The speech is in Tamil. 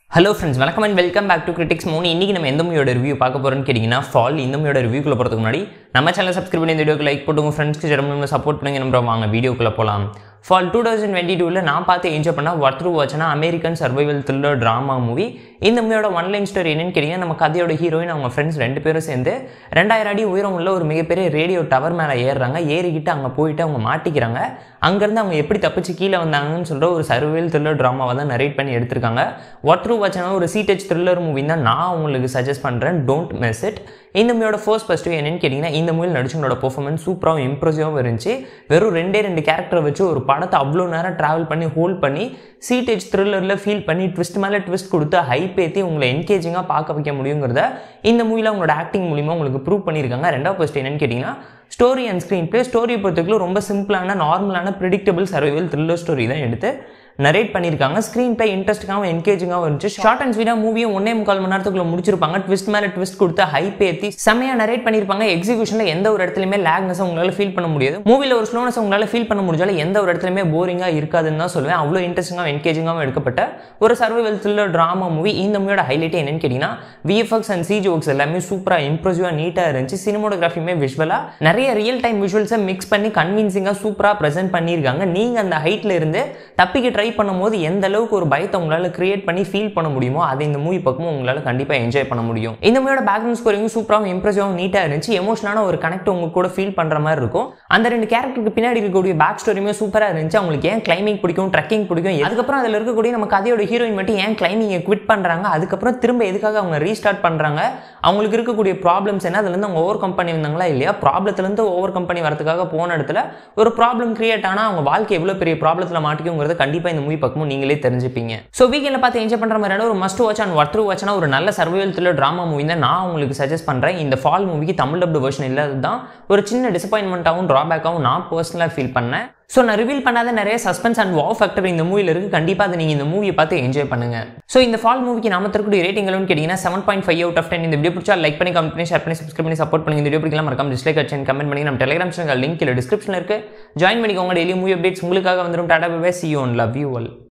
ஹலோ ஃப்ரெண்ட்ஸ் வணக்கம் and welcome back to critics மூணு இன்றைக்கி நம்ம எந்த மூவியோட ரிவ்யூ பார்க்க போகிறோம்னு கேட்டிங்கன்னா ஃபால் இந்த மூவியோட ரிவ்யூக்குள்ள போகிறதுக்கு முன்னாடி நம்ம சேனல் சப்ஸ்கிரைப் பண்ணி இந்த வீடியோக்கு லைக் போட்டு உங்கள் ஃப்ரெண்ட்ஸ்க்கு ஜெரம் சப்போர்ட் பண்ணுங்க நம்ம வாங்க வீடியோக்குள்ளே போகலாம் ஃபால் டூ தௌசண்ட் டுவெண்ட்டி டூவில் நான் பார்த்து என்ஜாய் பண்ண ஒர்த்ரு வாட்ச்னா American survival thriller drama movie இந்த மூவியோட ஒன் லைன் ஸ்டோரி என்னன்னு கேட்டிங்கன்னா நம்ம கதையோட ஹீரோயின் அவங்க ஃப்ரெண்ட்ஸ் ரெண்டு பேரும் சேர்ந்து ரெண்டாயிரம் அடி உயரம் உள்ள ஒரு மிகப்பெரிய ரேடியோ டவர் மேலே ஏறுறாங்க ஏறிக்கிட்டு அங்கே போயிட்டு அவங்க மாட்டிக்கிறாங்க அங்கேருந்து அவங்க எப்படி தப்பிச்சு கீழே வந்தாங்கன்னு சொல்கிற ஒரு சர்வைவல் த்ரில்லர் ட்ராமாவை தான் நரேட் பண்ணி எடுத்திருக்காங்க ஒர்த்ரு வாட்ச்னா ஒரு சீட்டேஜ் த்ரில்லர் மூவி தான் நான் உங்களுக்கு சஜஸ்ட் பண்ணுறேன் டோன்ட் மிஸ் இட் இந்த மூவியோட ஃபர்ஸ்ட் ஃபஸ்ட்டு என்னன்னு கேட்டிங்கன்னா இந்த மூவியில் நடிச்சவங்களோட பெர்ஃபார்மன்ஸ் சூப்பராகவும் இம்ப்ரெசிவாகவும் இருந்துச்சு வெறும் ரெண்டே ரெண்டு கேரக்டரை வச்சு ஒரு படத்தை அவ்வளோ நேரம் ட்ராவல் பண்ணி ஹோல்ட் பண்ணி சீட்டேஜ் த்ரில்லரில் ஃபீல் பண்ணி ட்விஸ்ட் மேலே ட்விஸ்ட் கொடுத்து ஹைப் ஏற்றி உங்களை என்கேஜிங்காக பார்க்க வைக்க முடியுங்கிறத இந்த மூவியில் அவங்களோட ஆக்டிங் மூலிமா உங்களுக்கு ப்ரூவ் பண்ணியிருக்காங்க ரெண்டாவது ஃபஸ்ட் என்னன்னு கேட்டிங்கன்னா story and screenplay story பொறுத்தவரைக்கும் ரொம்ப சிம்பிளான நார்மலான ப்ரிடிக்டபிள் சர்வைவல் த்ரில்லர் ஸ்டோரி தான் எடுத்து நரேட் பண்ணியிருக்காங்க ஸ்க்ரீன் ப்ளே இன்ட்ரெஸ்டிங்காகவும் என்கேஜிங்காகவும் இருந்துச்சு ஷார்ட் அண்ட் ஸ்வீடாக மூவியும் ஒன்னே முக்கால் மணி நேரத்துக்குள்ள முடிச்சிருப்பாங்க ட்விஸ்ட் மேலே ட்விஸ்ட் கொடுத்து ஹைப் ஏற்றி செம்மையாக நரேட் பண்ணியிருப்பாங்க எக்ஸிகூஷனில் எந்த ஒரு இடத்துலையுமே லேக்னஸ் உங்களால் ஃபீல் பண்ண முடியாது மூவியில் ஒரு ஸ்லோனஸ் உங்களால் ஃபீல் பண்ண முடிஞ்சாலும் எந்த ஒரு இடத்துலையுமே போரிங்காக இருக்காதுன்னு தான் சொல்லுவேன் அவ்வளோ இன்ட்ரெஸ்டிங்காகவும் என்கேஜிங்காகவும் எடுக்கப்பட்ட ஒரு சர்வைவல் த்ரில்லர் ட்ராமா மூவி இந்த மூவியோட ஹைலைட்டே என்னன்னு கேட்டிங்கன்னா விஎஃப்எக்ஸ் அண்ட் சிஜி ஒர்க்ஸ் எல்லாமே சூப்பராக இம்ப்ரெசிவாக நீட்டாக இருந்துச்சு சினிமோகிராஃபியுமே விஷுவலாக நிறைய ரியல் டைம் விஷுவல்ஸை மிக்ஸ் பண்ணி கன்வின்சிங்காக சூப்பராக ப்ரெசென்ட் பண்ணியிருக்காங்க நீங்கள் அந்த ஹைட்டில் இருந்து தப்பிக்க ட்ரை பண்ணும்போது எந்த அளவுக்கு ஒரு பயத்தை உங்களால் கிரியேட் பண்ணி ஃபீல் பண்ண முடியுமோ அதை இந்த மூவி பக்கமும் உங்களால் கண்டிப்பாக என்ஜாய் பண்ண முடியும் இந்த மூவியோட பேக்ரவுண்ட் ஸ்கோரிங்கும் சூப்பராகவும் இம்ப்ரெசிவாகவும் நீட்டாக இருந்துச்சு எமோஷனான ஒரு கனெக்ட் உங்க கூட ஃபீல் பண்ணுற மாதிரி இருக்கும் அந்த ரெண்டு கேரக்டருக்கு பின்னாடி இருக்கக்கூடிய பேக் ஸ்டோரியுமே சூப்பராக இருந்துச்சு அவங்களுக்கு ஏன் கிளைமிங் பிடிக்கும் ட்ரெக்கிங் பிடிக்கும் அதுக்கப்புறம் அதில் இருக்கக்கூடிய நம்ம கதையோட ஹீரோயின் மட்டும் ஏன் கிளைமிங்கை குவிட் பண்ணுறாங்க அதுக்கப்புறம் திரும்ப எதுக்காக அவங்க ரீஸ்டார்ட் பண்ணுறாங்க அவங்களுக்கு இருக்கக்கூடிய ப்ராப்ளம்ஸ் என்ன அதுலேருந்து அவங்க ஓவர் கம்பெனி வந்தாங்களா இல்லையா ப்ராப்ளத்துலேருந்து ஓவர் கம்பெனி வரதுக்காக போன இடத்துல ஒரு ப்ராப்ளம் கிரியேட் ஆனால் அவங்க வாழ்க்கை எவ்வளோ பெரிய ப்ராப்ளத்தில் மாட்டிக்குங்கிறத கண்டிப்பாக இந்த மூவி பக்கமும் நீங்களே தெரிஞ்சுப்பீங்க ஸோ வீக்கெண்டில் பார்த்து என்ஜாய் பண்ணுற மாதிரியான ஒரு மஸ்ட் வாட்ச் அண்ட் ஒர்த்ரு வாட்ச்னா ஒரு நல்ல சர்வைவல் த்ரில்லர் ட்ராமா மூவி தான் நான் உங்களுக்கு சஜஸ்ட் பண்ணுறேன் இந்த ஃபால் மூவிக்கு தமிழ் டப்டு வெர்ஷன் இல்லாதது தான் ஒரு சின்ன டிசப்பாயின்மெண்ட்டாகவும் ட்ராபேக்காகவும் நான் பர்சனலாக ஃபீல் பண்ணேன் ஸோ நான் ரிவீல் பண்ணாத நிறைய சஸ்பென்ஸ் அண்ட் வாவ் ஃபேக்டர் இந்த மூவியில் இருக்குது கண்டிப்பாக அதை நீங்கள் இந்த மூவியை பார்த்து என்ஜாய் பண்ணுங்க ஸோ இந்த ஃபால் மூவிக்கு நாம தரக்கூடிய ரேட்டிங் எல்லாம் கேட்டிங்கன்னா seven point five out of ten இந்த வீடியோ பிடிச்சா லைக் பண்ணி கமெண்ட் பண்ணி ஷேர் பண்ணி சப்ஸ்கிரைப் பண்ணி சப்போர்ட் பண்ணி இந்த வீடியோ பிடிக்கலாம் மறக்காம டிஸ்லைக் அடிச்சு கமெண்ட் பண்ணி நம்ம டெலிகிராம் சேனல் லிங்க் இல்லை டிஸ்கிரிப்ஷனில் இருக்குது ஜாயின் பண்ணிக்கோங்க டெய்லி மூவி அப்டேட்ஸ் உங்களுக்காக வந்துடும் tata bye see you one love you ஒல்